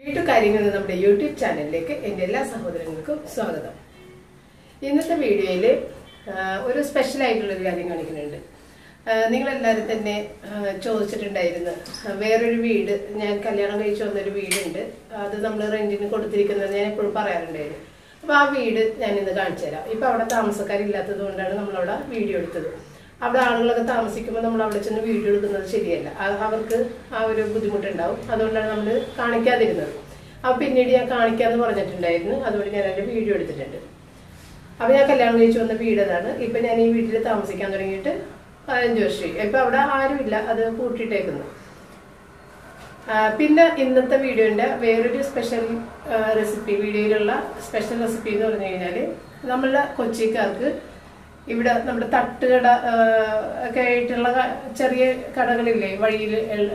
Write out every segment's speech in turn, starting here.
വീട്ടു കാര്യങ്ങൾ എന്ന നമ്മുടെ യൂട്യൂബ് ചാനലിലേക്ക് എൻ്റെ എല്ലാ സഹോദരങ്ങൾക്കും സ്വാഗതം ഇന്നത്തെ വീഡിയോയിൽ ഒരു സ്പെഷ്യൽ ആയിട്ടുള്ള ഒരു കാര്യം കാണിക്കുന്നുണ്ട് ആ, നിങ്ങളെല്ലാവരും തന്നെ ആ, ചോദിച്ചിട്ടുണ്ടായിരുന്നു ആ, വേറൊരു വീട് ഞാൻ കല്യാണം കഴിച്ചു വന്നൊരു വീടുണ്ട് അത് നമ്മൾ റെന്റിന് കൊടുത്തിരിക്കുന്നത് ഞാൻ എപ്പോഴും പറയാറുണ്ടായിരുന്നു അപ്പൊ ആ വീട് ഞാൻ ഇന്ന് കാണിച്ചു തരാം ഇപ്പൊ അവിടെ താമസക്കാരില്ലാത്തത് കൊണ്ടാണ് നമ്മളവിടെ വീഡിയോ എടുത്തത് അവിടെ ആളുകളൊക്കെ താമസിക്കുമ്പോൾ നമ്മൾ അവിടെ ചെന്ന് വീഡിയോ എടുക്കുന്നത് ശരിയല്ല ആ- അവർക്ക് ആ ഒരു ബുദ്ധിമുട്ടുണ്ടാവും അതുകൊണ്ടാണ് നമ്മൾ കാണിക്കാതിരുന്നത് അപ്പൊ പിന്നീട് ഞാൻ കാണിക്കാന്ന് പറഞ്ഞിട്ടുണ്ടായിരുന്നു അതുകൊണ്ട് ഞാൻ അതിന്റെ വീഡിയോ എടുത്തിട്ടുണ്ട് അപ്പൊ ഞാൻ കല്യാണം കഴിച്ചു വന്ന വീട് അതാണ് ഇപ്പൊ ഞാൻ ഈ വീട്ടിൽ താമസിക്കാൻ തുടങ്ങിയിട്ട് പതിനഞ്ച് വർഷമായി ഇപ്പൊ അവിടെ ആരുമില്ല അത് പൂട്ടിയിട്ടേക്കുന്നു ആ, പിന്നെ ഇന്നത്തെ വീഡിയോന്റെ വേറൊരു സ്പെഷ്യൽ റെസിപ്പി വീഡിയോയിലുള്ള സ്പെഷ്യൽ റെസിപ്പി എന്ന് പറഞ്ഞു കഴിഞ്ഞാല് നമ്മളുടെ കൊച്ചിക്കാർക്ക് ഇവിടെ നമ്മുടെ തട്ടുകട ആ, ഒക്കെ ആയിട്ടുള്ള ക- ചെറിയ കടകളില്ലേ വഴിയിൽ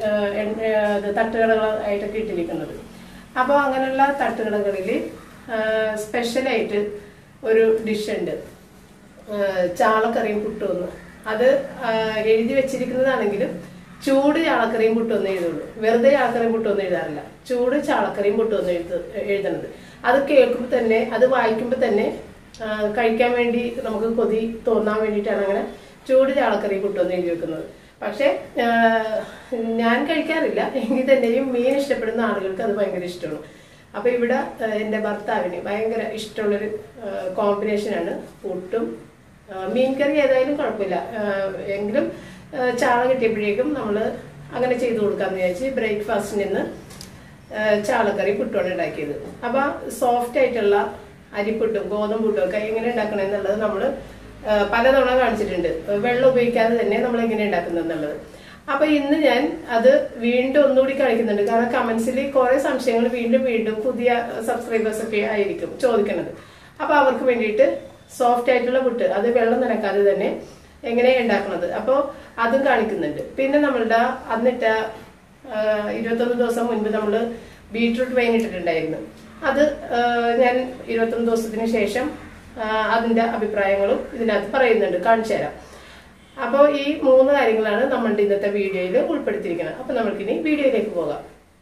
തട്ടുകടകളായിട്ടൊക്കെ ഇട്ടിരിക്കുന്നത് അപ്പോൾ അങ്ങനെയുള്ള തട്ടുകടകളിൽ സ്പെഷ്യലായിട്ട് ഒരു ഡിഷ് ഉണ്ട് ആ, ചാളക്കറിയും പുട്ടുമെന്ന് അത് ആ, എഴുതി വെച്ചിരിക്കുന്നതാണെങ്കിലും ചൂട് ചാളക്കറിയും പുട്ടുമെന്ന് എഴുതുള്ളൂ വെറുതെ ചാളക്കറിയും പുട്ടുമെന്ന് എഴുതാറില്ല ചൂട് ചാളക്കറിയും പുട്ടുമെന്ന് എഴുത എഴുതണത് അത് കേൾക്കുമ്പോൾ തന്നെ അത് വായിക്കുമ്പോൾ തന്നെ ആ, കഴിക്കാൻ വേണ്ടി നമുക്ക് കൊതി തോന്നാൻ വേണ്ടിയിട്ടാണ് അങ്ങനെ ചൂട് ചാളക്കറി പുട്ടുമെന്ന് എഴുതി വെക്കുന്നത് പക്ഷെ ആ, ഞാൻ കഴിക്കാറില്ല എങ്കിൽ തന്നെയും മീൻ ഇഷ്ടപ്പെടുന്ന ആളുകൾക്ക് അത് ഭയങ്കര ഇഷ്ടമാണ് അപ്പൊ ഇവിടെ ആ, എൻ്റെ ഭർത്താവിന് ഭയങ്കര ഇഷ്ടമുള്ളൊരു കോമ്പിനേഷനാണ് പുട്ടും ആ, മീൻകറി ഏതായാലും കുഴപ്പമില്ല ആ, എങ്കിലും ആ, ചാള കിട്ടിയപ്പോഴേക്കും നമ്മൾ അങ്ങനെ ചെയ്തു കൊടുക്കാന്ന് വിചാരിച്ച് ബ്രേക്ക്ഫാസ്റ്റിന് ഇന്ന് ആ, ചാളക്കറി പുട്ടുമാണ് ഉണ്ടാക്കിയത് അപ്പൊ സോഫ്റ്റ് ആയിട്ടുള്ള അരിപ്പുട്ടും ഗോതമ്പ് പുട്ടും ഒക്കെ എങ്ങനെ ഉണ്ടാക്കണം എന്നുള്ളത് നമ്മൾ പലതവണ കാണിച്ചിട്ടുണ്ട് വെള്ളം ഉപയോഗിക്കാതെ തന്നെ നമ്മൾ എങ്ങനെ ഉണ്ടാക്കുന്നത് എന്നുള്ളത് അപ്പൊ ഇന്ന് ഞാൻ അത് വീണ്ടും ഒന്നുകൂടി കാണിക്കുന്നുണ്ട് കാരണം കമന്റ്സിൽ കുറെ സംശയങ്ങൾ വീണ്ടും വീണ്ടും പുതിയ സബ്സ്ക്രൈബേഴ്സ് ഒക്കെ ആയിരിക്കും ചോദിക്കുന്നത് അപ്പൊ അവർക്ക് വേണ്ടിയിട്ട് സോഫ്റ്റ് ആയിട്ടുള്ള പുട്ട് അത് വെള്ളം നനക്കാതെ തന്നെ എങ്ങനെയാണ് ഉണ്ടാക്കുന്നത് അപ്പോൾ അതും കാണിക്കുന്നുണ്ട് പിന്നെ നമ്മളുടെ അന്നിട്ട ആ, ഇരുപത്തൊന്ന് ദിവസം മുൻപ് നമ്മൾ ബീട്രൂട്ട് വൈൻ ഇട്ടിട്ടുണ്ടായിരുന്നു അത് ആ, ഞാൻ ഇരുപത്തൊന്ന് ദിവസത്തിന് ശേഷം ആ, അതിന്റെ അഭിപ്രായങ്ങളും ഇതിനകത്ത് പറയുന്നുണ്ട് കാണിച്ചു തരാം അപ്പോൾ ഈ മൂന്ന് കാര്യങ്ങളാണ് നമ്മളുടെ ഇന്നത്തെ വീഡിയോയിൽ ഉൾപ്പെടുത്തിയിരിക്കുന്നത് അപ്പോൾ നമുക്കിനി വീഡിയോയിലേക്ക് പോകാം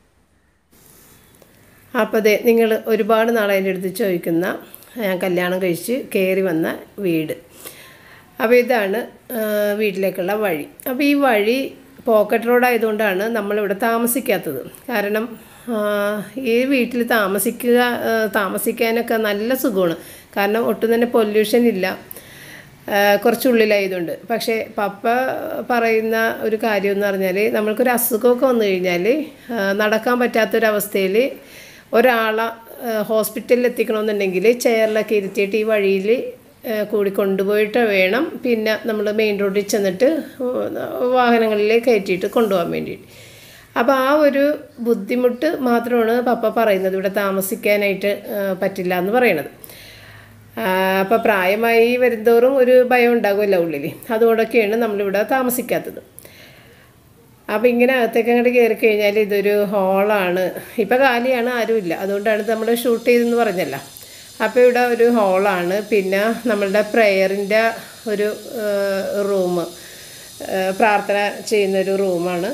അപ്പോൾ അതെ നിങ്ങൾ ഒരുപാട് നാളെ എൻ്റെ അടുത്ത് ചോദിക്കുന്ന ഞാൻ കല്യാണം കഴിച്ച് കയറി വന്ന വീട് അപ്പോൾ ഇതാണ് ആ, വീട്ടിലേക്കുള്ള വഴി അപ്പോൾ ഈ വഴി പോക്കറ്റ് റോഡ് ആയതുകൊണ്ടാണ് നമ്മളിവിടെ താമസിക്കാത്തത് കാരണം ആ, ഈ വീട്ടിൽ താമസിക്കുക ആ, താമസിക്കാനൊക്കെ നല്ല സുഖമാണ് കാരണം ഒട്ടും തന്നെ പൊല്യൂഷൻ ഇല്ല ആ, കുറച്ചുള്ളിലായതുകൊണ്ട് പക്ഷേ പപ്പ പറയുന്ന ഒരു കാര്യം എന്ന് പറഞ്ഞാൽ നമ്മൾക്കൊരു അസുഖമൊക്കെ വന്നു കഴിഞ്ഞാൽ ആ, നടക്കാൻ പറ്റാത്തൊരവസ്ഥയിൽ ഒരാളെ ആ, ഹോസ്പിറ്റലിൽ എത്തിക്കണമെന്നുണ്ടെങ്കിൽ ചെയറിലൊക്കെ ഇരുത്തിയിട്ട് ഈ വഴിയിൽ ആ, കൂടി കൊണ്ടുപോയിട്ട് വേണം പിന്നെ നമ്മൾ മെയിൻ റോഡിൽ ചെന്നിട്ട് വാഹനങ്ങളിൽ കയറ്റിയിട്ട് കൊണ്ടുപോകാൻ വേണ്ടിയിട്ട് അപ്പോൾ ആ ഒരു ബുദ്ധിമുട്ട് മാത്രമാണ് പപ്പ പറയുന്നത് ഇവിടെ താമസിക്കാനായിട്ട് ആ, പറ്റില്ല എന്ന് പറയണത് അപ്പോൾ പ്രായമായി വരുന്തോറും ഒരു ഭയം ഉണ്ടാകുമല്ലോ ഉള്ളിൽ അതുകൊണ്ടൊക്കെയാണ് നമ്മളിവിടെ താമസിക്കാത്തത് അപ്പോൾ ഇങ്ങനെ അകത്തേക്ക് അങ്ങോട്ട് കയറി കഴിഞ്ഞാൽ ഇതൊരു ഹോളാണ് ഇപ്പം കാലിയാണ് ആരുമില്ല അതുകൊണ്ടാണ് നമ്മൾ ഷൂട്ട് ചെയ്തെന്ന് പറഞ്ഞല്ലോ അപ്പോൾ ഇവിടെ ഒരു ഹോളാണ് പിന്നെ നമ്മളുടെ പ്രെയറിൻ്റെ ഒരു റൂം പ്രാർത്ഥന ചെയ്യുന്നൊരു റൂമാണ്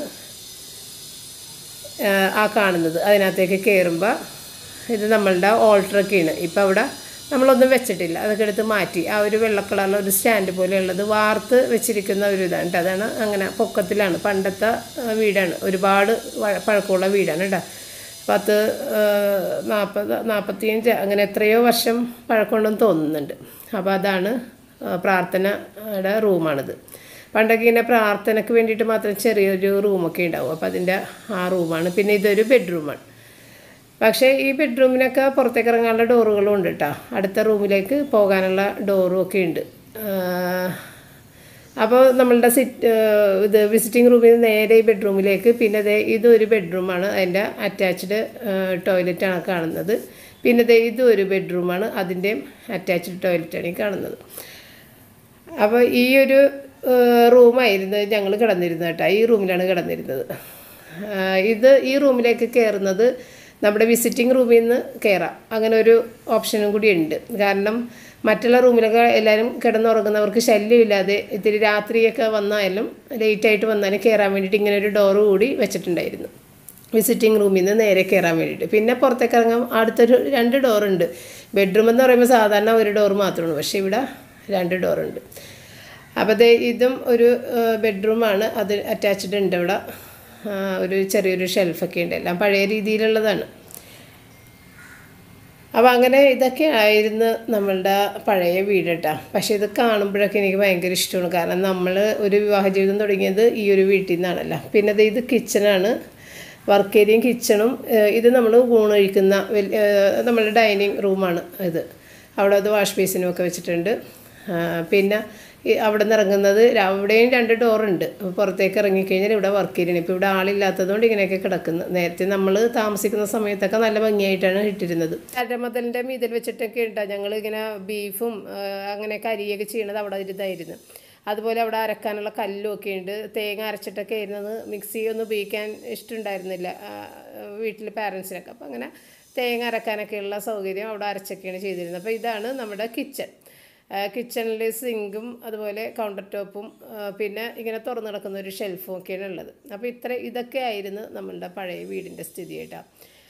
ആ കാണുന്നത് അതിനകത്തേക്ക് കയറുമ്പോൾ ഇത് നമ്മളുടെ ഓൾട്ടറൊക്കെയാണ് ഇപ്പം അവിടെ നമ്മളൊന്നും വെച്ചിട്ടില്ല അതൊക്കെ എടുത്ത് മാറ്റി ആ ഒരു വെള്ള കളറിലെ ഒരു സ്റ്റാൻഡ് പോലെയുള്ളത് വാർത്ത് വെച്ചിരിക്കുന്ന ഒരു ഇതാണ് കേട്ടോ അതാണ് അങ്ങനെ പൊക്കത്തിലാണ് പണ്ടത്തെ ആ, വീടാണ് ഒരുപാട് വഴ- പഴക്കമുള്ള വീടാണ് കേട്ടോ പത്ത് ആ, നാൽപ്പത് നാൽപ്പത്തിയഞ്ച് അങ്ങനെ എത്രയോ വർഷം പഴക്കമുണ്ടെന്ന് തോന്നുന്നുണ്ട് അപ്പോൾ അതാണ് ആ, പ്രാർത്ഥനയുടെ റൂമാണിത് പണ്ടൊക്കെ ഇങ്ങനെ പ്രാർത്ഥനയ്ക്ക് വേണ്ടിയിട്ട് മാത്രം ചെറിയൊരു റൂമൊക്കെ ഉണ്ടാവും അപ്പോൾ അതിൻ്റെ ആ റൂമാണ് പിന്നെ ഇതൊരു ബെഡ്റൂമാണ് പക്ഷേ ഈ ബെഡ്റൂമിനൊക്കെ പുറത്തേക്ക് ഇറങ്ങാനുള്ള ഡോറുകളും ഉണ്ട് കേട്ടോ അടുത്ത റൂമിലേക്ക് പോകാനുള്ള ഡോറും ഒക്കെ ഉണ്ട് അപ്പോൾ നമ്മളുടെ സിറ്റ് ഇത് വിസിറ്റിംഗ് റൂമിൽ നിന്ന് നേരെ ഈ ബെഡ്റൂമിലേക്ക് പിന്നെ ദേ ഇതൊരു ബെഡ്റൂമാണ് അതിൻ്റെ അറ്റാച്ച്ഡ് ടോയ്ലറ്റാണ് കാണുന്നത് പിന്നെ ദേ ഇതും ഒരു ബെഡ്റൂമാണ് അതിൻ്റെയും അറ്റാച്ച്ഡ് ടോയ്ലറ്റാണ് ഈ കാണുന്നത് അപ്പോൾ ഈ ഒരു റൂമായിരുന്നു ഞങ്ങൾ കിടന്നിരുന്നത് കേട്ടോ ഈ റൂമിലാണ് കിടന്നിരുന്നത് ആ, ഇത് ഈ റൂമിലേക്ക് കയറുന്നത് നമ്മുടെ വിസിറ്റിംഗ് റൂമിൽ നിന്ന് കയറാം അങ്ങനെ ഒരു ഓപ്ഷനും കൂടി ഉണ്ട് കാരണം മറ്റുള്ള റൂമിലൊക്കെ എല്ലാവരും കിടന്നുറങ്ങുന്നവർക്ക് ശല്യമില്ലാതെ ഇത്തിരി രാത്രിയൊക്കെ വന്നാലും ലേറ്റായിട്ട് വന്നാലും കയറാൻ വേണ്ടിയിട്ട് ഇങ്ങനെ ഒരു ഡോറ് കൂടി വെച്ചിട്ടുണ്ടായിരുന്നു വിസിറ്റിംഗ് റൂമിൽ നിന്ന് നേരെ കയറാൻ വേണ്ടിയിട്ട് പിന്നെ പുറത്തേക്ക് ഇറങ്ങാൻ അടുത്തൊരു രണ്ട് ഡോറുണ്ട് ബെഡ്റൂം എന്ന് പറയുമ്പോൾ സാധാരണ ഒരു ഡോർ മാത്രമാണ് പക്ഷേ ഇവിടെ രണ്ട് ഡോറുണ്ട് അപ്പോൾ ദേ ഇതും ഒരു ബെഡ്റൂമാണ് അത് അറ്റാച്ച്ഡ് ഉണ്ട് ഇവിടെ ആ, ഒരു ചെറിയൊരു ഷെൽഫൊക്കെ ഉണ്ട് എല്ലാം പഴയ രീതിയിലുള്ളതാണ് അപ്പോൾ അങ്ങനെ ഇതൊക്കെ ആയിരുന്നു നമ്മളുടെ പഴയ വീട് കേട്ടോ പക്ഷേ ഇത് കാണുമ്പോഴൊക്കെ എനിക്ക് ഭയങ്കര ഇഷ്ടമാണ് കാരണം നമ്മൾ ഒരു വിവാഹ ജീവിതം തുടങ്ങിയത് ഈ ഒരു വീട്ടിൽ നിന്നാണല്ലോ പിന്നെ ദേ ഇത് കിച്ചണാണ് വർക്ക് ഏരിയയും കിച്ചണും ഏഹ് ഇത് നമ്മൾ ഊണ് കഴിക്കുന്ന വലിയ ഏഹ് നമ്മളുടെ ഡൈനിങ് റൂമാണ് ഇത് അവിടെ അത് വാഷ് ബേസിനും ഒക്കെ വെച്ചിട്ടുണ്ട് ആ, പിന്നെ ഈ അവിടെ നിന്ന് ഇറങ്ങുന്നത് ര- അവിടെയും രണ്ട് ഡോറുണ്ട് അപ്പോൾ പുറത്തേക്ക് ഇറങ്ങിക്കഴിഞ്ഞാൽ ഇവിടെ വർക്ക് ഏരിയയാണ് ഇപ്പോൾ ഇവിടെ ആളില്ലാത്തതുകൊണ്ട് ഇങ്ങനെയൊക്കെ കിടക്കുന്നു നേരത്തെ നമ്മൾ താമസിക്കുന്ന സമയത്തൊക്കെ നല്ല ഭംഗിയായിട്ടാണ് ഇട്ടിരുന്നത് അരമതലിൻ്റെ മീതിൽ വെച്ചിട്ടൊക്കെ ഉണ്ടാകും ഞങ്ങൾ ഇങ്ങനെ ബീഫും ആ, അങ്ങനെയൊക്കെ അരിയൊക്കെ ചെയ്യണത് അവിടെ ഇരുതായിരുന്നു അതുപോലെ അവിടെ അരക്കാനുള്ള കല്ലും ഒക്കെ ഉണ്ട് തേങ്ങ അരച്ചിട്ടൊക്കെ ആയിരുന്നത് മിക്സി ഒന്നും ഉപയോഗിക്കാൻ ഇഷ്ടമുണ്ടായിരുന്നില്ല വീട്ടിൽ പാരൻസിനൊക്കെ അപ്പം അങ്ങനെ തേങ്ങ അരക്കാനൊക്കെയുള്ള സൗകര്യം അവിടെ അരച്ചൊക്കെയാണ് ചെയ്തിരുന്നത് അപ്പോൾ ഇതാണ് നമ്മുടെ കിച്ചൺ കിച്ചണിൽ സിങ്കും അതുപോലെ കൗണ്ടർ ടോപ്പും ആ, പിന്നെ ഇങ്ങനെ തുറന്നു കിടക്കുന്ന ഒരു ഷെൽഫും ഒക്കെയാണ് ഉള്ളത് അപ്പോൾ ഇത്ര ഇതൊക്കെ ആയിരുന്നു നമ്മളുടെ പഴയ വീടിൻ്റെ സ്ഥിതി കേട്ടോ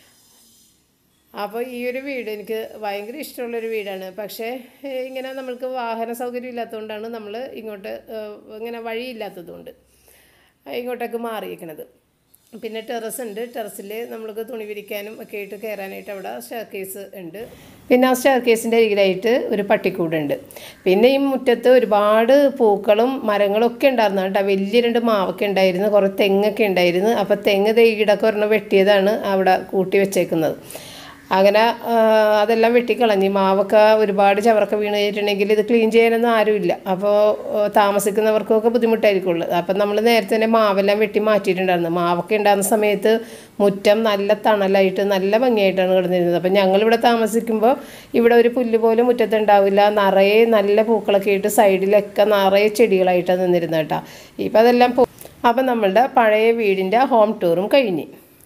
അപ്പോൾ ഈ ഒരു വീട് എനിക്ക് ഭയങ്കര ഇഷ്ടമുള്ളൊരു വീടാണ് പക്ഷേ ഏഹ്, ഇങ്ങനെ നമ്മൾക്ക് വാഹന സൗകര്യം ഇല്ലാത്തതുകൊണ്ടാണ് നമ്മൾ ഇങ്ങോട്ട് ഏഹ്, ഇങ്ങനെ വഴിയില്ലാത്തതുകൊണ്ട് ഇങ്ങോട്ടേക്ക് മാറിയിരിക്കണത് പിന്നെ ടെറസ് ഉണ്ട് ടെറസിൽ നമ്മൾക്ക് തുണി വിരിക്കാനും ഒക്കെ ആയിട്ട് കയറാനായിട്ട് അവിടെ സ്റ്റെയർ കേസ് ഉണ്ട് പിന്നെ ആ സ്റ്റെയർ കേസിൻ്റെ അരികിലായിട്ട് ഒരു പട്ടിക്കൂടുണ്ട് പിന്നെ ഈ മുറ്റത്ത് ഒരുപാട് പൂക്കളും മരങ്ങളും ഒക്കെ ഉണ്ടായിരുന്നു കേട്ടോ വലിയ രണ്ട് മാവൊക്കെ ഉണ്ടായിരുന്നു കുറേ തെങ്ങൊക്കെ ഉണ്ടായിരുന്നു അപ്പോൾ തെങ്ങ് തേയിടൊക്കെ ഒരെണ്ണം വെട്ടിയതാണ് അവിടെ കൂട്ടി വെച്ചേക്കുന്നത് അങ്ങനെ ആ, അതെല്ലാം വെട്ടിക്കളഞ്ഞ് മാവൊക്കെ ഒരുപാട് ചവറൊക്കെ വീണ് കഴിഞ്ഞിട്ടുണ്ടെങ്കിൽ ഇത് ക്ലീൻ ചെയ്യാനൊന്നും ആരുമില്ല അപ്പോൾ താമസിക്കുന്നവർക്കൊക്കെ ബുദ്ധിമുട്ടായിരിക്കുള്ളൂ അപ്പം നമ്മൾ നേരത്തെ തന്നെ മാവെല്ലാം വെട്ടി മാറ്റിയിട്ടുണ്ടായിരുന്നു മാവൊക്കെ ഉണ്ടാകുന്ന സമയത്ത് മുറ്റം നല്ല തണലായിട്ട് നല്ല ഭംഗിയായിട്ടാണ് കിടന്നിരുന്നത് അപ്പം ഞങ്ങളിവിടെ താമസിക്കുമ്പോൾ ഇവിടെ ഒരു പുല്ല് പോലും മുറ്റത്ത് ഉണ്ടാവില്ല നിറയെ നല്ല പൂക്കളൊക്കെ ആയിട്ട് സൈഡിലൊക്കെ നിറയെ ചെടികളായിട്ടാണ് നിന്നിരുന്നത് കേട്ടോ ഇപ്പം അതെല്ലാം പോ അപ്പം നമ്മളുടെ പഴയ വീടിൻ്റെ ഹോം ടൂറും കഴിഞ്ഞ്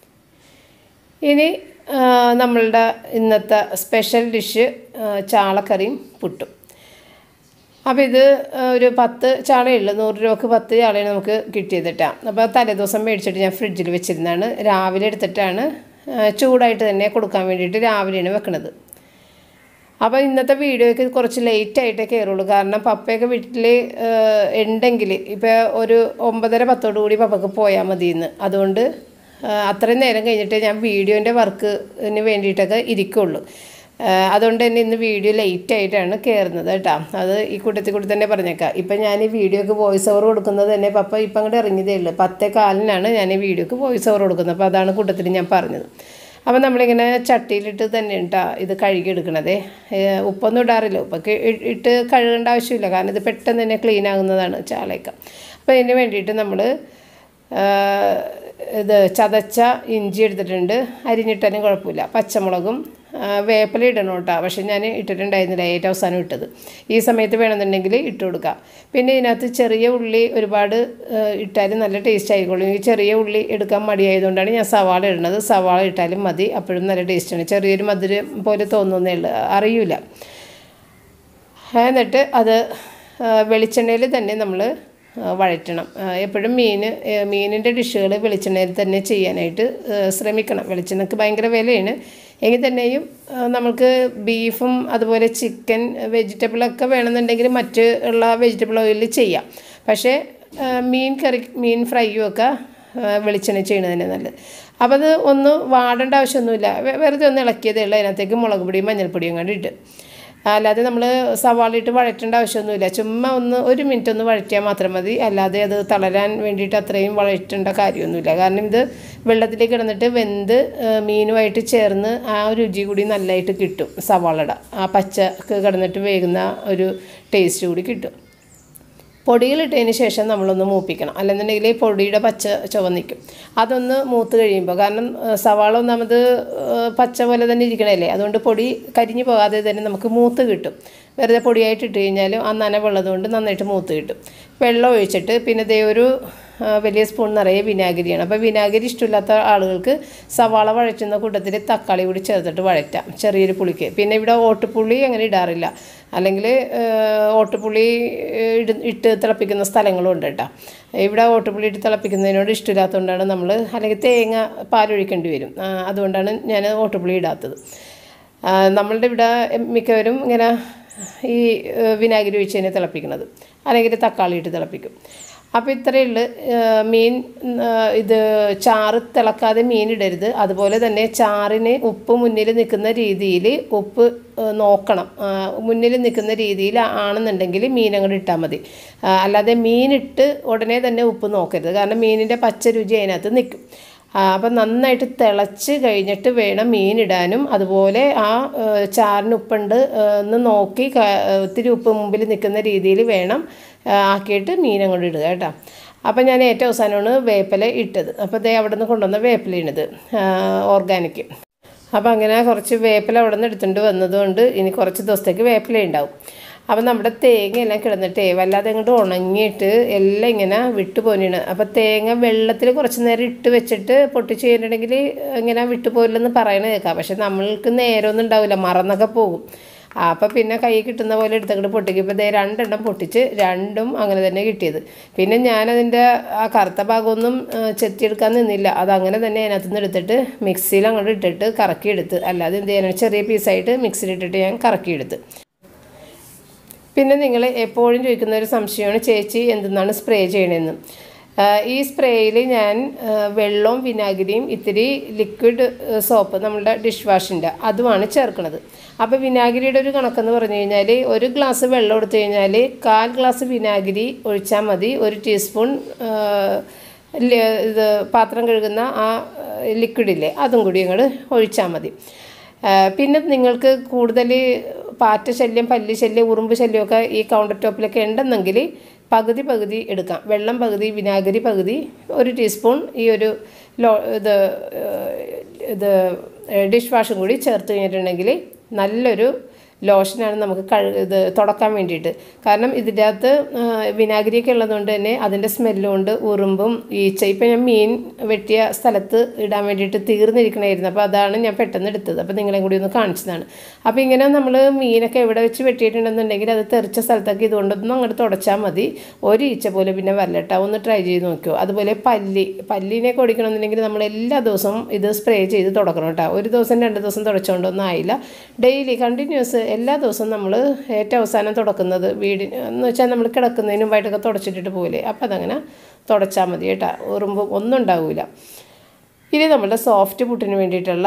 ഇനി ആ, നമ്മളുടെ ഇന്നത്തെ സ്പെഷ്യൽ ഡിഷ് ആ, ചാളക്കറിയും പുട്ടും അപ്പോൾ ഇത് ആ, ഒരു പത്ത് ചാളയുള്ളൂ നൂറ് രൂപക്ക് പത്ത് ചാളയാണ് നമുക്ക് കിട്ടിയത് കേട്ടോ അപ്പോൾ തലേദിവസം മേടിച്ചിട്ട് ഞാൻ ഫ്രിഡ്ജിൽ വെച്ചിരുന്നതാണ് രാവിലെ എടുത്തിട്ടാണ് ആ, ചൂടായിട്ട് തന്നെ കൊടുക്കാൻ വേണ്ടിയിട്ട് രാവിലെയാണ് വെക്കണത് അപ്പോൾ ഇന്നത്തെ വീഡിയോയ്ക്ക് കുറച്ച് ലേറ്റ് ആയിട്ടേ കയറുള്ളൂ കാരണം പപ്പയൊക്കെ വീട്ടിൽ ഉണ്ടെങ്കിൽ ഇപ്പോൾ ഒരു ഒമ്പതര പത്തോടു കൂടി പപ്പക്ക് പോയാൽ മതി ഇന്ന് അതുകൊണ്ട് ആ, അത്രയും നേരം കഴിഞ്ഞിട്ട് ഞാൻ വീഡിയോൻ്റെ വർക്കിന് വേണ്ടിയിട്ടൊക്കെ ഇരിക്കുള്ളൂ ആ, അതുകൊണ്ട് തന്നെ ഇന്ന് വീഡിയോ ലേറ്റ് ആയിട്ടാണ് കയറുന്നത് കേട്ടോ അത് ഈ കൂട്ടത്തിൽ കൂടി തന്നെ പറഞ്ഞേക്കാം ഇപ്പം ഞാൻ ഈ വീഡിയോക്ക് വോയിസ് ഓവർ കൊടുക്കുന്നത് തന്നെ പപ്പ ഇപ്പം അങ്ങോട്ട് ഇറങ്ങിയതേ ഉള്ളൂ പത്തേ കാലിനാണ് ഞാൻ ഈ വീഡിയോക്ക് വോയിസ് ഓവർ കൊടുക്കുന്നത് അപ്പോൾ അതാണ് കൂട്ടത്തിൽ ഞാൻ പറഞ്ഞത് അപ്പോൾ നമ്മളിങ്ങനെ ചട്ടിയിലിട്ട് തന്നെ കേട്ടോ ഇത് കഴുകിയെടുക്കണതേ ഏഹ് ഉപ്പൊന്നും ഇടാറില്ല ഉപ്പൊക്കെ ഇ- ഇട്ട് കഴുകേണ്ട ആവശ്യമില്ല കാരണം ഇത് പെട്ടെന്ന് തന്നെ ക്ലീൻ ആകുന്നതാണ് ചാളയൊക്കെ അപ്പോൾ ഇതിന് വേണ്ടിയിട്ട് നമ്മൾ ഇത് ചതച്ച ഇഞ്ചി എടുത്തിട്ടുണ്ട് അരിഞ്ഞിട്ടാലും കുഴപ്പമില്ല പച്ചമുളകും ആ, വേപ്പില ഇടണം കേട്ടോ പക്ഷെ ഞാൻ ഇട്ടിട്ടുണ്ടായിരുന്നില്ല ഏറ്റവും അവസാനം ഇട്ടത് ഈ സമയത്ത് വേണമെന്നുണ്ടെങ്കിൽ ഇട്ട് കൊടുക്കുക പിന്നെ ഇതിനകത്ത് ചെറിയ ഉള്ളി ഒരുപാട് ഇട്ടാലും നല്ല ടേസ്റ്റ് ആയിക്കോളും എനിക്ക് ചെറിയ ഉള്ളി എടുക്കാൻ മടിയായതുകൊണ്ടാണ് ഞാൻ സവാള ഇടുന്നത് സവാള ഇട്ടാലും മതി അപ്പോഴും നല്ല ടേസ്റ്റാണ് ചെറിയൊരു മധുരം പോലെ തോന്നുന്നേ ഉള്ളൂ അറിയില്ല എന്നിട്ട് അത് വെളിച്ചെണ്ണയിൽ തന്നെ നമ്മൾ വഴറ്റണം ആ, എപ്പോഴും മീൻ മീനിൻ്റെ ഡിഷുകൾ വെളിച്ചെണ്ണയിൽ തന്നെ ചെയ്യാനായിട്ട് ആ, ശ്രമിക്കണം വെളിച്ചെണ്ണയ്ക്ക് ഭയങ്കര വിലയാണ് എങ്കിൽ തന്നെയും ആ, നമുക്ക് ബീഫും അതുപോലെ ചിക്കൻ വെജിറ്റബിളൊക്കെ വേണമെന്നുണ്ടെങ്കിൽ മറ്റ് ഉള്ള വെജിറ്റബിൾ ഓയിലിൽ ചെയ്യാം പക്ഷേ ആ, മീൻ കറി മീൻ ഫ്രൈയും ഒക്കെ ആ, വെളിച്ചെണ്ണ ചെയ്യണത് തന്നെ നല്ലത് അപ്പോൾ അത് ഒന്ന് വാടേണ്ട ആവശ്യമൊന്നുമില്ല വെ- വെറുതെ ഒന്ന് ഇളക്കിയതേ ഉള്ളൂ അതിനകത്തേക്ക് മുളക് പൊടിയും മഞ്ഞൾപ്പൊടിയും കണ്ട് ഇട്ട് അല്ലാതെ നമ്മൾ സവാള ഇട്ട് വഴറ്റേണ്ട ആവശ്യമൊന്നുമില്ല ചുമ്മാ ഒന്ന് ഒരു മിനിറ്റ് ഒന്ന് വഴറ്റിയാൽ മാത്രം മതി അല്ലാതെ അത് തളരാൻ വേണ്ടിയിട്ട് അത്രയും വഴറ്റേണ്ട കാര്യമൊന്നുമില്ല കാരണം ഇത് വെള്ളത്തിലേക്ക് കിടന്നിട്ട് വെന്ത് ആ, മീനുമായിട്ട് ചേർന്ന് ആ രുചി കൂടി നല്ലതായിട്ട് കിട്ടും സവാളയുടെ ആ പച്ച കിടന്നിട്ട് വേകുന്ന ഒരു ടേസ്റ്റ് കൂടി കിട്ടും പൊടികളിട്ടതിന് ശേഷം നമ്മളൊന്ന് മൂപ്പിക്കണം അല്ലെന്നുണ്ടെങ്കിൽ ഈ പൊടിയുടെ പച്ച ചുവ നിൽക്കും അതൊന്ന് മൂത്ത് കഴിയുമ്പോൾ കാരണം ആ, സവാള ഒന്നാമത് ആ, പച്ച പോലെ തന്നെ ഇരിക്കണല്ലേ അതുകൊണ്ട് പൊടി കരിഞ്ഞു പോകാതെ തന്നെ നമുക്ക് മൂത്ത് കിട്ടും വെറുതെ പൊടിയായിട്ട് ഇട്ട് കഴിഞ്ഞാലും ആ നനവുള്ളത് കൊണ്ട് നന്നായിട്ട് മൂത്ത് കിട്ടും വെള്ളം ഒഴിച്ചിട്ട് പിന്നെ ദേ ഒരു ആ, വലിയ സ്പൂൺ നിറയെ വിനാഗിരിയാണ് അപ്പോൾ വിനാഗിരി ഇഷ്ടമില്ലാത്ത ആളുകൾക്ക് സവാള വഴറ്റുന്ന കൂട്ടത്തിൽ തക്കാളി കൂടി ചേർത്തിട്ട് വഴറ്റാം ചെറിയൊരു പുളിക്ക് പിന്നെ ഇവിടെ ഓട്ടുപുളി അങ്ങനെ ഇടാറില്ല അല്ലെങ്കിൽ ഓട്ടുപുളി ഇട് ഇട്ട് തിളപ്പിക്കുന്ന സ്ഥലങ്ങളും ഉണ്ട് കേട്ടോ ഇവിടെ ഓട്ടുപുളി ഇട്ട് തിളപ്പിക്കുന്നതിനോട് ഇഷ്ടമില്ലാത്തതുകൊണ്ടാണ് നമ്മൾ അല്ലെങ്കിൽ തേങ്ങ പാലൊഴിക്കേണ്ടി വരും ആ, അതുകൊണ്ടാണ് ഞാൻ ഓട്ടുപുളി ഇടാത്തത് ആ, നമ്മളുടെ ഇവിടെ മിക്കവരും ഇങ്ങനെ ഈ ഏ, വിനാഗിരി ഒഴിച്ച് തന്നെ തിളപ്പിക്കുന്നത് അല്ലെങ്കിൽ തക്കാളി ഇട്ട് തിളപ്പിക്കും അപ്പോൾ ഇത്രയേ ഉള്ളൂ ഏ, മീൻ ആ, ഇത് ചാറ് തിളക്കാതെ മീൻ ഇടരുത് അതുപോലെ തന്നെ ചാറിന് ഉപ്പ് മുന്നിൽ നിൽക്കുന്ന രീതിയിൽ ഉപ്പ് ഏ, നോക്കണം ആ, മുന്നിൽ നിൽക്കുന്ന രീതിയിൽ ആണെന്നുണ്ടെങ്കിൽ മീൻ അങ്ങോട്ട് ഇട്ടാൽ മതി ആ, അല്ലാതെ മീനിട്ട് ഉടനെ തന്നെ ഉപ്പ് നോക്കരുത് കാരണം മീനിൻ്റെ പച്ച രുചി അതിനകത്ത് നിൽക്കും അപ്പം നന്നായിട്ട് തിളച്ച് കഴിഞ്ഞിട്ട് വേണം മീനിടാനും അതുപോലെ ആ ഏഹ്, ചാറിന് ഉപ്പുണ്ട് ഏഹ്, എന്ന് നോക്കി ക- ഒത്തിരി ഉപ്പ് മുമ്പിൽ നിൽക്കുന്ന രീതിയിൽ വേണം ഏഹ്, ആക്കിയിട്ട് മീൻ അങ്ങോട്ട് ഇടുക കേട്ടോ അപ്പം ഞാൻ ഏറ്റവും അവസാനമാണ് വേപ്പില ഇട്ടത് അപ്പോൾ ദേ അവിടെ നിന്ന് കൊണ്ടുവന്ന വേപ്പിലയാണിത് ഓർഗാനിക് അപ്പോൾ അങ്ങനെ കുറച്ച് വേപ്പില അവിടെ നിന്ന് എടുത്തുകൊണ്ട് വന്നതുകൊണ്ട് ഇനി കുറച്ച് ദിവസത്തേക്ക് വേപ്പില ഉണ്ടാവും അപ്പം നമ്മുടെ തേങ്ങ എല്ലാം കിടന്നിട്ടേ വല്ലാതെ അങ്ങോട്ട് ഉണങ്ങിയിട്ട് എല്ലാം ഇങ്ങനെ വിട്ടു പോനിയാണ് അപ്പം തേങ്ങ വെള്ളത്തിൽ കുറച്ച് നേരം ഇട്ട് വെച്ചിട്ട് പൊട്ടിച്ച് കഴിഞ്ഞിട്ടുണ്ടെങ്കിൽ ഇങ്ങനെ വിട്ടുപോയില്ലെന്ന് പറയണത് കേൾക്കാം പക്ഷെ നമ്മൾക്ക് നേരമൊന്നും ഉണ്ടാവില്ല മറന്നൊക്കെ പോകും ആ, അപ്പം പിന്നെ കൈ കിട്ടുന്ന പോലെ എടുത്തങ്ങോട്ട് പൊട്ടിക്കും ഇപ്പം ദേ രണ്ടെണ്ണം പൊട്ടിച്ച് രണ്ടും അങ്ങനെ തന്നെ കിട്ടിയത് പിന്നെ ഞാനതിൻ്റെ ആ കറുത്ത ഭാഗമൊന്നും ആ, ചെത്തിയെടുക്കാൻ നിന്നില്ല അത് അങ്ങനെ തന്നെ അതിനകത്ത് നിന്ന് എടുത്തിട്ട് മിക്സിയിൽ അങ്ങോട്ട് ഇട്ടിട്ട് കറക്കിയെടുത്ത് അല്ലാതെ എന്ത് ചെയ്യാനാണ് ചെറിയ പീസായിട്ട് മിക്സിയിൽ ഇട്ടിട്ട് ഞാൻ കറക്കിയെടുത്ത് പിന്നെ നിങ്ങൾ എപ്പോഴും ചോദിക്കുന്ന ഒരു സംശയമാണ് ചേച്ചി എന്തെന്നാണ് സ്പ്രേ ചെയ്യണമെന്ന് ആ, ഈ സ്പ്രേയിൽ ഞാൻ ആ, വെള്ളവും വിനാഗിരിയും ഇത്തിരി ലിക്വിഡ് സോപ്പ് നമ്മളുടെ ഡിഷ് വാഷിൻ്റെ അതുമാണ് ചേർക്കുന്നത് അപ്പോൾ വിനാഗിരിയുടെ ഒരു കണക്കെന്ന് പറഞ്ഞു കഴിഞ്ഞാൽ ഒരു ഗ്ലാസ് വെള്ളം എടുത്തു കഴിഞ്ഞാൽ കാൽ ഗ്ലാസ് വിനാഗിരി ഒഴിച്ചാൽ മതി ഒരു ടീസ്പൂൺ ആ, ല- ഇത് പാത്രം കഴുകുന്ന ആ ലിക്വിഡില്ലേ അതും കൂടി അങ്ങോട്ട് ഒഴിച്ചാൽ മതി ആ, പിന്നെ നിങ്ങൾക്ക് കൂടുതൽ പാറ്റ ശല്യം പല്ലി ശല്യം ഉറുമ്പ് ശല്യമൊക്കെ ഈ കൗണ്ടർ ടോപ്പിലൊക്കെ ഉണ്ടെന്നെങ്കിൽ പകുതി പകുതി എടുക്കാം വെള്ളം പകുതി വിനാഗിരി പകുതി ഒരു ടീസ്പൂൺ ഈ ഒരു ലോ ഇത് ഏഹ്, ഇത് ഡിഷ് വാഷും കൂടി ചേർത്ത് കഴിഞ്ഞിട്ടുണ്ടെങ്കിൽ നല്ലൊരു ലോഷനാണ് നമുക്ക് കഴു ഇത് തുടക്കാൻ വേണ്ടിയിട്ട് കാരണം ഇതിൻ്റെ അകത്ത് ആ, വിനാഗിരിയൊക്കെ ഉള്ളതുകൊണ്ട് തന്നെ അതിൻ്റെ സ്മെല്ലും കൊണ്ട് ഉറുമ്പും ഈച്ച ഇപ്പം ഞാൻ മീൻ വെട്ടിയ സ്ഥലത്ത് ഇടാൻ വേണ്ടിയിട്ട് തീർന്നിരിക്കണമായിരുന്നു അപ്പോൾ അതാണ് ഞാൻ പെട്ടെന്ന് എടുത്തത് അപ്പോൾ നിങ്ങളെയും കൂടി ഒന്ന് കാണിച്ചതാണ് അപ്പോൾ ഇങ്ങനെ നമ്മൾ മീനൊക്കെ എവിടെ വെച്ച് വെട്ടിയിട്ടുണ്ടെന്നുണ്ടെങ്കിൽ അത് തെറിച്ച സ്ഥലത്തൊക്കെ ഇതുകൊണ്ടൊന്നും അങ്ങോട്ട് തുടച്ചാൽ മതി ഒരു ഈച്ച പോലെ പിന്നെ വരലട്ട ഒന്ന് ട്രൈ ചെയ്ത് നോക്കിയോ അതുപോലെ പല്ലി പല്ലിനെ ഓടിക്കണമെന്നുണ്ടെങ്കിൽ നമ്മൾ എല്ലാ ദിവസവും ഇത് സ്പ്രേ ചെയ്ത് തുടക്കണം കേട്ടോ ഒരു ദിവസം രണ്ട് ദിവസം തുടച്ചുകൊണ്ടൊന്നും ആയില്ല ഡെയിലി കണ്ടിന്യൂസ് എല്ലാ ദിവസവും നമ്മൾ ഏറ്റവും അവസാനം തുടക്കുന്നത് വീടിന് എന്ന് വെച്ചാൽ നമ്മൾ കിടക്കുന്നതിന് മുമ്പായിട്ടൊക്കെ തുടച്ചിട്ടിട്ട് പോകില്ലേ അപ്പോൾ അതങ്ങനെ തുടച്ചാൽ മതി കേട്ടോ ഉറുമ്പ് ഒന്നും ഉണ്ടാവില്ല ഇനി നമ്മളുടെ സോഫ്റ്റ് പുട്ടിന് വേണ്ടിയിട്ടുള്ള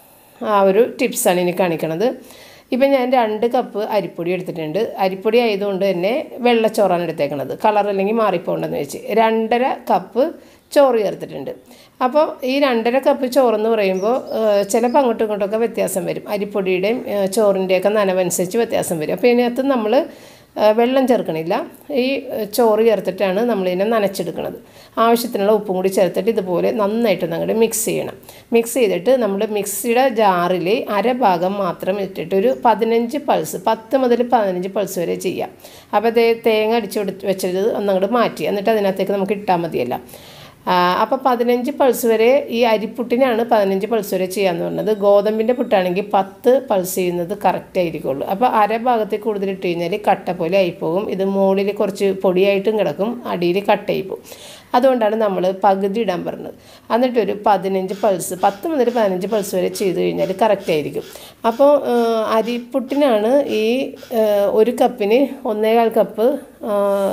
ആ ഒരു ടിപ്സാണ് ഇനി കാണിക്കണത് ഇപ്പം ഞാൻ രണ്ട് കപ്പ് അരിപ്പൊടി എടുത്തിട്ടുണ്ട് അരിപ്പൊടി ആയതുകൊണ്ട് തന്നെ വെള്ളച്ചോറാണ് എടുത്തേക്കണത് കളർ അല്ലെങ്കിൽ മാറിപ്പോണ്ടെന്ന് വെച്ച് രണ്ടര കപ്പ് ചോറ് ചേർത്തിട്ടുണ്ട് അപ്പോൾ ഈ രണ്ടര കപ്പ് ചോറെന്ന് പറയുമ്പോൾ ഏഹ്, ചിലപ്പോൾ അങ്ങോട്ടും ഇങ്ങോട്ടൊക്കെ വ്യത്യാസം വരും അരിപ്പൊടിയുടെയും ഏഹ്, ചോറിൻ്റെയൊക്കെ നനവനുസരിച്ച് വ്യത്യാസം വരും അപ്പോൾ ഇതിനകത്ത് നമ്മൾ ഏഹ്, വെള്ളം ചേർക്കണില്ല ഈ ഏഹ്, ചോറ് ചേർത്തിട്ടാണ് നമ്മളിതിനെ നനച്ചെടുക്കുന്നത് ആവശ്യത്തിനുള്ള ഉപ്പും കൂടി ചേർത്തിട്ട് ഇതുപോലെ നന്നായിട്ട് അങ്ങോട്ട് മിക്സ് ചെയ്യണം മിക്സ് ചെയ്തിട്ട് നമ്മൾ മിക്സിയുടെ ജാറിൽ അരഭാഗം മാത്രം ഇട്ടിട്ട് ഒരു പതിനഞ്ച് പൾസ് പത്ത് മുതൽ പതിനഞ്ച് പൾസ് വരെ ചെയ്യാം അപ്പോൾ തേ തേങ്ങ അടിച്ച് കൊടുത്ത് വെച്ചത് ഒന്നങ്ങോട്ട് മാറ്റി എന്നിട്ട് അതിനകത്തേക്ക് നമുക്ക് ഇട്ടാൽ മതിയല്ല അപ്പോൾ പതിനഞ്ച് പൾസ് വരെ ഈ അരിപ്പുട്ടിനാണ് പതിനഞ്ച് പൾസ് വരെ ചെയ്യാന്ന് പറഞ്ഞത് ഗോതമ്പിൻ്റെ പുട്ടാണെങ്കിൽ പത്ത് പൾസ് ചെയ്യുന്നത് കറക്റ്റ് ആയിരിക്കുള്ളൂ അപ്പോൾ അര ഭാഗത്തേക്ക് കൂടുതൽ ഇട്ട് കഴിഞ്ഞാൽ കട്ട പോലെ ആയിപ്പോകും ഇത് മുകളിൽ കുറച്ച് പൊടിയായിട്ടും കിടക്കും അടിയിൽ കട്ടയായി പോകും അതുകൊണ്ടാണ് നമ്മൾ പകുതി ഇടാൻ പറഞ്ഞത് എന്നിട്ടൊരു പതിനഞ്ച് പൾസ് പത്ത് മുതൽ പതിനഞ്ച് പൾസ് വരെ ചെയ്ത് കഴിഞ്ഞാൽ കറക്റ്റ് ആയിരിക്കും അപ്പോൾ അരിപ്പുട്ടിനാണ് ഈ ആ, ഒരു കപ്പിന് ഒന്നേകാൽ കപ്പ് ആ,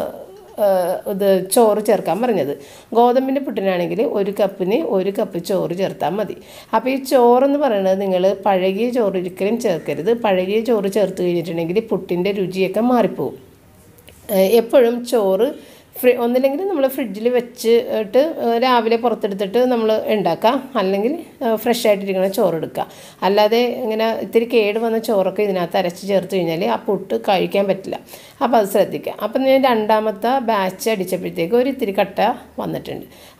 ഏഹ് ഇത് ചോറ് ചേർക്കാൻ പറഞ്ഞത് ഗോതമ്പിൻ്റെ പുട്ടിനാണെങ്കിൽ ഒരു കപ്പിന് ഒരു കപ്പ് ചോറ് ചേർത്താൽ മതി അപ്പോൾ ഈ ചോറെന്ന് പറയുന്നത് നിങ്ങൾ പഴകിയ ചോറ് ഒരിക്കലും ചേർക്കരുത് പഴകിയ ചോറ് ചേർത്ത് കഴിഞ്ഞിട്ടുണ്ടെങ്കിൽ പുട്ടിൻ്റെ രുചിയൊക്കെ മാറിപ്പോവും ഏഹ് എപ്പോഴും ചോറ് ഫ്രി ഒന്നില്ലെങ്കിൽ നമ്മൾ ഫ്രിഡ്ജിൽ വെച്ചിട്ട് ഏഹ് രാവിലെ പുറത്തെടുത്തിട്ട് നമ്മൾ ഉണ്ടാക്കാം അല്ലെങ്കിൽ ഫ്രഷ് ആയിട്ടിരിക്കുന്ന ചോറ് എടുക്കുക അല്ലാതെ ഇങ്ങനെ ഇത്തിരി കേട് വന്ന ചോറൊക്കെ ഇതിനകത്ത് അരച്ച് ചേർത്ത് കഴിഞ്ഞാൽ ആ പുട്ട് കഴിക്കാൻ പറ്റില്ല അപ്പോൾ അത് ശ്രദ്ധിക്കുക അപ്പം ഞാൻ രണ്ടാമത്തെ ബാച്ച് അടിച്ചപ്പോഴത്തേക്ക് ഒരു ഇത്തിരി കട്ട വന്നിട്ടുണ്ട്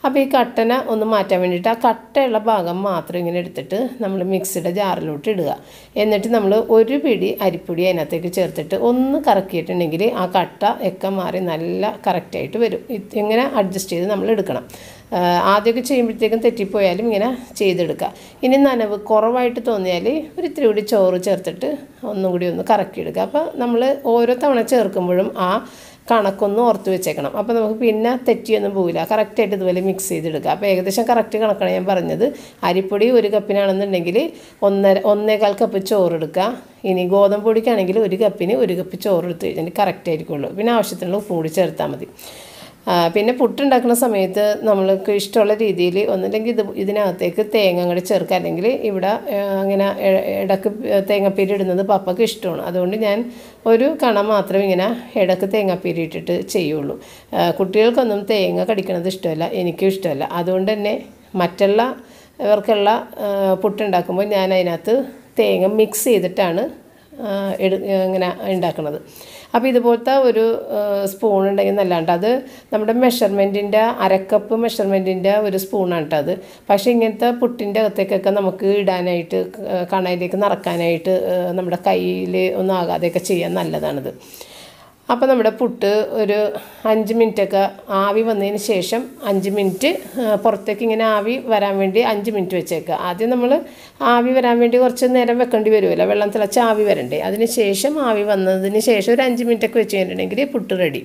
അപ്പോൾ ഈ കട്ടന ഒന്ന് മാറ്റാൻ വേണ്ടിയിട്ട് ആ കട്ടയുള്ള ഭാഗം മാത്രം ഇങ്ങനെ എടുത്തിട്ട് നമ്മൾ മിക്സിയുടെ ജാറിലോട്ട് ഇടുക എന്നിട്ട് നമ്മൾ ഒരു പിടി അരിപ്പൊടി അതിനകത്തേക്ക് ചേർത്തിട്ട് ഒന്ന് കറക്കിയിട്ടുണ്ടെങ്കിൽ ആ കട്ട ഒക്കെ മാറി നല്ല കറക്റ്റായിട്ട് വരും ഇത് ഇങ്ങനെ അഡ്ജസ്റ്റ് ചെയ്ത് നമ്മൾ എടുക്കണം ആ, ആദ്യമൊക്കെ ചെയ്യുമ്പോഴത്തേക്കും തെറ്റിപ്പോയാലും ഇങ്ങനെ ചെയ്തെടുക്കുക ഇനി നനവ് കുറവായിട്ട് തോന്നിയാൽ ഒരു ഇത്തിരി കൂടി ചോറ് ചേർത്തിട്ട് ഒന്നും കൂടി ഒന്ന് കറക്കിയെടുക്കുക അപ്പോൾ നമ്മൾ ഓരോ തവണ ചേർക്കുമ്പോഴും ആ കണക്കൊന്ന് ഓർത്ത് വെച്ചേക്കണം അപ്പോൾ നമുക്ക് പിന്നെ തെറ്റിയൊന്നും പോവില്ല കറക്റ്റായിട്ട് ഇതുപോലെ മിക്സ് ചെയ്തെടുക്കുക അപ്പോൾ ഏകദേശം കറക്റ്റ് കണക്കാണ് ഞാൻ പറഞ്ഞത് അരിപ്പൊടി ഒരു കപ്പിനാണെന്നുണ്ടെങ്കിൽ ഒന്നര ഒന്നേകാൽ കപ്പ് ചോറ് എടുക്കുക ഇനി ഗോതമ്പ് പൊടിക്കാണെങ്കിൽ ഒരു കപ്പിന് ഒരു കപ്പ് ചോറ് എടുത്ത് കഴിഞ്ഞാൽ കറക്റ്റ് ആയിരിക്കുള്ളൂ പിന്നെ ആവശ്യത്തിനുള്ള ഉപ്പ് കൂടി ചേർത്താൽ മതി ആ, പിന്നെ പുട്ടുണ്ടാക്കുന്ന സമയത്ത് നമ്മൾക്ക് ഇഷ്ടമുള്ള രീതിയിൽ ഒന്നുമില്ലെങ്കിൽ ഇത് ഇതിനകത്തേക്ക് തേങ്ങ അങ്ങോട്ട് ചേർക്കുക അല്ലെങ്കിൽ ഇവിടെ ആ, അങ്ങനെ ഇ- ഇടക്ക് തേങ്ങാപ്പീരി ഇടുന്നത് പപ്പക്ക് ഇഷ്ടമാണ് അതുകൊണ്ട് ഞാൻ ഒരു കണം മാത്രം ഇങ്ങനെ ഇടക്ക് തേങ്ങാപ്പീരി ഇട്ടിട്ട് ചെയ്യുള്ളൂ ആ, കുട്ടികൾക്കൊന്നും തേങ്ങ കടിക്കണത് ഇഷ്ടമല്ല എനിക്കും ഇഷ്ടമല്ല അതുകൊണ്ട് തന്നെ മറ്റുള്ള ഇവർക്കുള്ള ആ, പുട്ടുണ്ടാക്കുമ്പോൾ ഞാൻ അതിനകത്ത് തേങ്ങ മിക്സ് ചെയ്തിട്ടാണ് ആ, എടു ഇങ്ങനെ ഉണ്ടാക്കുന്നത് അപ്പോൾ ഇതുപോലത്തെ ഒരു സ്പൂൺ ഉണ്ടെങ്കിൽ നല്ലാണ്ട് അത് നമ്മുടെ മെഷർമെൻറ്റിൻ്റെ അരക്കപ്പ് മെഷർമെൻറ്റിൻ്റെ ഒരു സ്പൂണാണ് കേട്ടോ അത് പക്ഷേ ഇങ്ങനത്തെ പുട്ടിൻ്റെ അകത്തേക്കൊക്കെ നമുക്ക് ഇടാനായിട്ട് ക- കണയിലേക്ക് നിറക്കാനായിട്ട് ആ, നമ്മുടെ കയ്യിൽ ഒന്നും ആകാതെയൊക്കെ ചെയ്യാൻ നല്ലതാണിത് അപ്പോൾ നമ്മുടെ പുട്ട് ഒരു അഞ്ച് മിനിറ്റൊക്കെ ആവി വന്നതിന് ശേഷം അഞ്ച് മിനിറ്റ് ആ, പുറത്തേക്ക് ഇങ്ങനെ ആവി വരാൻ വേണ്ടി അഞ്ച് മിനിറ്റ് വെച്ചേക്കുക ആദ്യം നമ്മൾ ആവി വരാൻ വേണ്ടി കുറച്ച് നേരം വെക്കേണ്ടി വരുമല്ലോ വെള്ളം തിളച്ച് ആവി വരണ്ടേ അതിന് ശേഷം ആവി വന്നതിന് ശേഷം ഒരു അഞ്ച് മിനിറ്റൊക്കെ വെച്ച് കഴിഞ്ഞിട്ടുണ്ടെങ്കിൽ പുട്ട് റെഡി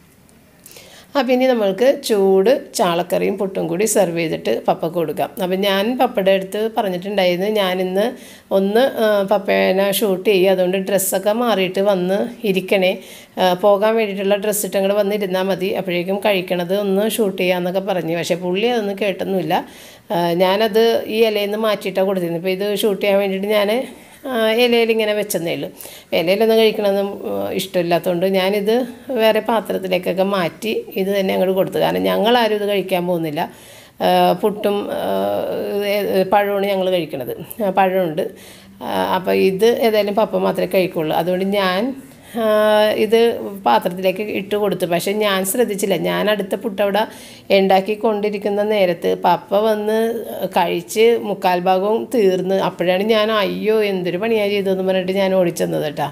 അപ്പം ഇനി നമ്മൾക്ക് ചൂട് ചാളക്കറിയും പുട്ടും കൂടി സെർവ് ചെയ്തിട്ട് പപ്പക്ക് കൊടുക്കാം അപ്പം ഞാൻ പപ്പയുടെ അടുത്ത് പറഞ്ഞിട്ടുണ്ടായിരുന്നു ഞാനിന്ന് ഒന്ന് ആ, പപ്പേനെ ഷൂട്ട് ചെയ്യുക അതുകൊണ്ട് ഡ്രസ്സൊക്കെ മാറിയിട്ട് വന്ന് ഇരിക്കണേ ആ, പോകാൻ വേണ്ടിയിട്ടുള്ള ഡ്രസ്സ് ഇട്ട് അങ്ങോട്ട് വന്നിരുന്നാൽ മതി അപ്പോഴേക്കും കഴിക്കണത് ഒന്ന് ഷൂട്ട് ചെയ്യാമെന്നൊക്കെ പറഞ്ഞു പക്ഷേ പുള്ളി അതൊന്നും കേട്ടൊന്നുമില്ല ആ, ഞാനത് ഈ ഇലയിൽ നിന്ന് മാറ്റിയിട്ടാണ് കൊടുത്തിരുന്നത് ഇപ്പോൾ ഇത് ഷൂട്ട് ചെയ്യാൻ വേണ്ടിയിട്ട് ഞാൻ ഇലയിൽ ഇങ്ങനെ വെച്ചെന്നേ ഉള്ളൂ ഇലയിലൊന്നും കഴിക്കണമെന്നും ഇഷ്ടമില്ലാത്തതുകൊണ്ട് ഞാനിത് വേറെ പാത്രത്തിലേക്കൊക്കെ മാറ്റി ഇത് തന്നെ അങ്ങോട്ട് കൊടുത്തു കാരണം ഞങ്ങളാരും ഇത് കഴിക്കാൻ പോകുന്നില്ല ആ, പുട്ടും ആ, ഏ- പഴമാണ് ഞങ്ങൾ കഴിക്കണത് ആ, പഴമുണ്ട് അപ്പോൾ ഇത് ഏതായാലും പപ്പ മാത്രമേ കഴിക്കുള്ളൂ അതുകൊണ്ട് ഞാൻ ആ, ഇത് പാത്രത്തിലേക്ക് ഇട്ട് കൊടുത്തു പക്ഷെ ഞാൻ ശ്രദ്ധിച്ചില്ല ഞാൻ അടുത്ത പുട്ട് അവിടെ ഉണ്ടാക്കി കൊണ്ടിരിക്കുന്ന നേരത്ത് പപ്പ വന്ന് കഴിച്ച് മുക്കാൽ ഭാഗവും തീർന്ന് അപ്പോഴാണ് ഞാൻ അയ്യോ എന്തൊരു പണിയാണ് ചെയ്തതെന്ന് പറഞ്ഞിട്ട് ഞാൻ ഓടിച്ചെന്നത് കേട്ടാ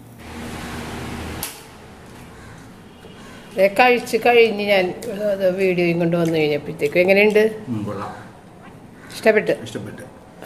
ദേ കഴിച്ച് കഴിഞ്ഞ് ഞാൻ അത് വീഡിയോയും കൊണ്ട് വന്നു കഴിഞ്ഞപ്പോഴത്തേക്കും എങ്ങനെയുണ്ട് ഉം, കൊള്ളാം ഇഷ്ടപ്പെട്ട് ഇഷ്ടപ്പെട്ടു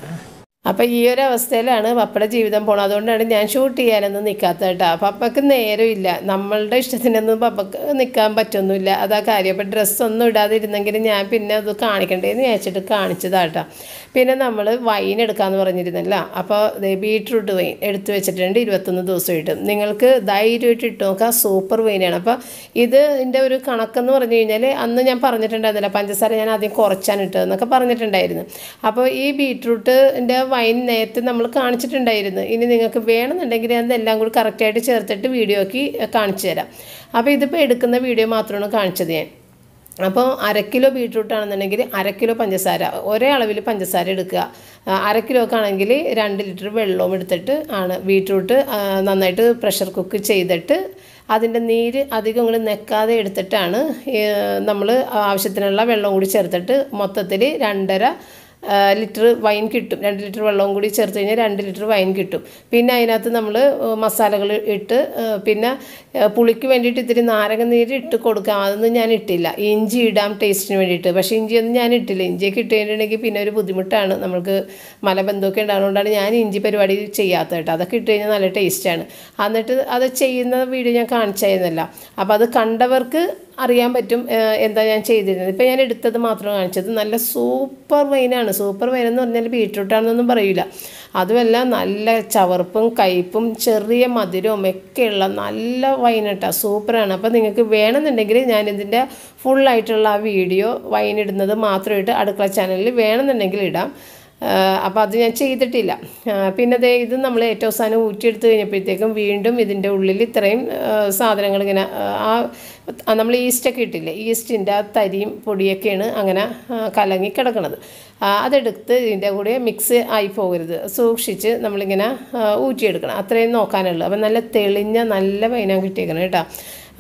അപ്പം ഈ ഒരു അവസ്ഥയിലാണ് പപ്പയുടെ ജീവിതം പോണത് അതുകൊണ്ടാണ് ഞാൻ ഷൂട്ട് ചെയ്യാനൊന്നും നിൽക്കാത്തത് കേട്ടോ പപ്പക്ക് നേരമില്ല നമ്മളുടെ ഇഷ്ടത്തിനൊന്നും പപ്പക്ക് നിൽക്കാൻ പറ്റൊന്നുമില്ല അതാ കാര്യം അപ്പം ഡ്രസ്സൊന്നും ഇടാതിരുന്നെങ്കിൽ ഞാൻ പിന്നെ അത് കാണിക്കണ്ടേന്ന് വിചാരിച്ചിട്ട് കാണിച്ചതാട്ടോ പിന്നെ നമ്മൾ വൈൻ എടുക്കാമെന്ന് പറഞ്ഞിരുന്നല്ല അപ്പോൾ ബീട്രൂട്ട് വൈൻ എടുത്തു വെച്ചിട്ടുണ്ട് ഇരുപത്തൊന്ന് ദിവസമായിട്ട് നിങ്ങൾക്ക് ധൈര്യമായിട്ട് ഇട്ട് നോക്കാം സൂപ്പർ വൈനാണ് അപ്പോൾ ഇത് ഇതിൻ്റെ ഒരു കണക്കെന്ന് പറഞ്ഞു കഴിഞ്ഞാൽ അന്ന് ഞാൻ പറഞ്ഞിട്ടുണ്ടായിരുന്നില്ല പഞ്ചസാര ഞാൻ ആദ്യം കുറച്ചാണ് ഇട്ടതെന്നൊക്കെ പറഞ്ഞിട്ടുണ്ടായിരുന്നു അപ്പോൾ ഈ ബീട്രൂട്ടിൻ്റെ വൈൻ നേരത്തെ നമ്മൾ കാണിച്ചിട്ടുണ്ടായിരുന്നു ഇനി നിങ്ങൾക്ക് വേണമെന്നുണ്ടെങ്കിൽ അതെല്ലാം കൂടി കറക്റ്റായിട്ട് ചേർത്തിട്ട് വീഡിയോക്ക് കാണിച്ചു തരാം അപ്പോൾ ഇതിപ്പോൾ എടുക്കുന്ന വീഡിയോ മാത്രമാണ് കാണിച്ചത് ഞാൻ അപ്പോൾ അര കിലോ ബീട്രൂട്ട് ആണെന്നുണ്ടെങ്കിൽ അര കിലോ പഞ്ചസാര ഒരേ അളവിൽ പഞ്ചസാര എടുക്കുക ആ, അര കിലോക്ക് ആണെങ്കിൽ രണ്ട് ലിറ്റർ വെള്ളവും എടുത്തിട്ട് ആണ് ബീട്രൂട്ട് ആ, നന്നായിട്ട് പ്രഷർ കുക്ക് ചെയ്തിട്ട് അതിൻ്റെ നീര് അധികം കൂടി നെക്കാതെ എടുത്തിട്ടാണ് നമ്മൾ ആവശ്യത്തിനുള്ള വെള്ളം കൂടി ചേർത്തിട്ട് മൊത്തത്തിൽ രണ്ടര ലിറ്റർ വൈൻ കിട്ടും രണ്ട് ലിറ്റർ വെള്ളവും കൂടി ചേർത്ത് കഴിഞ്ഞാൽ രണ്ട് ലിറ്റർ വൈൻ കിട്ടും പിന്നെ അതിനകത്ത് നമ്മൾ മസാലകൾ ഇട്ട് ആ, പിന്നെ ആ, പുളിക്ക് വേണ്ടിയിട്ട് ഇത്തിരി നാരങ്ങ നീര് ഇട്ട് കൊടുക്കാം അതൊന്നും ഞാൻ ഇട്ടില്ല ഇഞ്ചി ഇടാം ടേസ്റ്റിന് വേണ്ടിയിട്ട് പക്ഷേ ഇഞ്ചിയൊന്നും ഞാൻ ഇട്ടില്ല ഇഞ്ചിയൊക്കെ ഇട്ട് കഴിഞ്ഞിട്ടുണ്ടെങ്കിൽ പിന്നെ ഒരു ബുദ്ധിമുട്ടാണ് നമുക്ക് മലബന്ധമൊക്കെ ഉണ്ടാകുന്നതുകൊണ്ടാണ് ഞാൻ ഇഞ്ചി പരിപാടി ചെയ്യാത്തത് കേട്ടോ അതൊക്കെ ഇട്ട് കഴിഞ്ഞാൽ നല്ല ടേസ്റ്റാണ് എന്നിട്ട് അത് ചെയ്യുന്ന വീഡിയോ ഞാൻ കാണിച്ചായിരുന്നല്ല അപ്പോൾ അത് കണ്ടവർക്ക് അറിയാൻ പറ്റും ഏഹ്, എന്താ ഞാൻ ചെയ്തിരുന്നത് ഇപ്പം ഞാൻ എടുത്തത് മാത്രം കാണിച്ചത് നല്ല സൂപ്പർ വൈനാണ് സൂപ്പർ വൈൻ എന്ന് പറഞ്ഞാൽ ബീട്രൂട്ടാണെന്നൊന്നും പറയില്ല അതുമല്ല നല്ല ചവർപ്പും കയ്പും ചെറിയ മധുരവും ഒക്കെയുള്ള നല്ല വൈൻ കേട്ടോ സൂപ്പറാണ് അപ്പോൾ നിങ്ങൾക്ക് വേണമെന്നുണ്ടെങ്കിൽ ഞാനിതിൻ്റെ ഫുള്ളായിട്ടുള്ള ആ വീഡിയോ വൈൻ ഇടുന്നത് മാത്രമായിട്ട് അടുക്കള ചാനലിൽ വേണമെന്നുണ്ടെങ്കിൽ ഇടാം അപ്പോൾ അത് ഞാൻ ചെയ്തിട്ടില്ല ആ, പിന്നെ ദേ ഇത് നമ്മൾ ഏറ്റവും അവസാനം ഊറ്റിയെടുത്ത് കഴിഞ്ഞപ്പോഴത്തേക്കും വീണ്ടും ഇതിൻ്റെ ഉള്ളിൽ ഇത്രയും സാധനങ്ങൾ ഇങ്ങനെ ആ ആ, നമ്മൾ ഈസ്റ്റൊക്കെ ഇട്ടില്ലേ ഈസ്റ്റിൻ്റെ ആ തരിയും പൊടിയൊക്കെയാണ് അങ്ങനെ ആ, കലങ്ങി കിടക്കുന്നത് ആ, അതെടുത്ത് ഇതിൻ്റെ കൂടെ മിക്സ് ആയി പോകരുത് സൂക്ഷിച്ച് നമ്മളിങ്ങനെ ആ, ഊറ്റിയെടുക്കണം അത്രയും നോക്കാനുള്ളൂ അപ്പം നല്ല തെളിഞ്ഞ നല്ല വൈനാണ് കിട്ടിയേക്കണം കേട്ടോ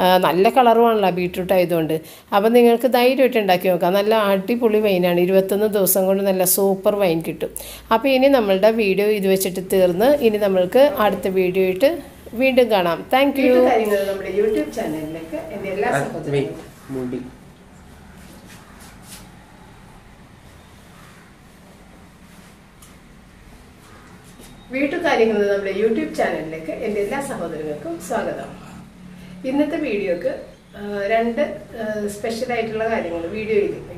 ആ, നല്ല കളറുമാണല്ലോ ബീട്രൂട്ട് ആയതുകൊണ്ട് അപ്പം നിങ്ങൾക്ക് ധൈര്യമായിട്ട് ഉണ്ടാക്കി നോക്കാം നല്ല അടിപൊളി വൈനാണ് ഇരുപത്തൊന്ന് ദിവസം കൊണ്ട് നല്ല സൂപ്പർ വൈൻ കിട്ടും അപ്പോൾ ഇനി നമ്മളുടെ വീഡിയോ ഇത് വെച്ചിട്ട് തീർന്ന് ഇനി നമ്മൾക്ക് അടുത്ത വീഡിയോ ആയിട്ട് വീണ്ടും കാണാം താങ്ക് യു കാര്യങ്ങൾ നമ്മുടെ യൂട്യൂബ് ചാനലിലേക്ക് എൻ്റെ എല്ലാ സഹോദരങ്ങളും മുടി വീട്ടുകാര്യങ്ങൾ എന്ന നമ്മുടെ യൂട്യൂബ് ചാനലിലേക്ക് എൻ്റെ എല്ലാ സഹോദരങ്ങൾക്കും സ്വാഗതം ഇന്നത്തെ വീഡിയോക്ക് ആ, രണ്ട് സ്പെഷ്യൽ ആയിട്ടുള്ള കാര്യങ്ങൾ വീഡിയോയിൽ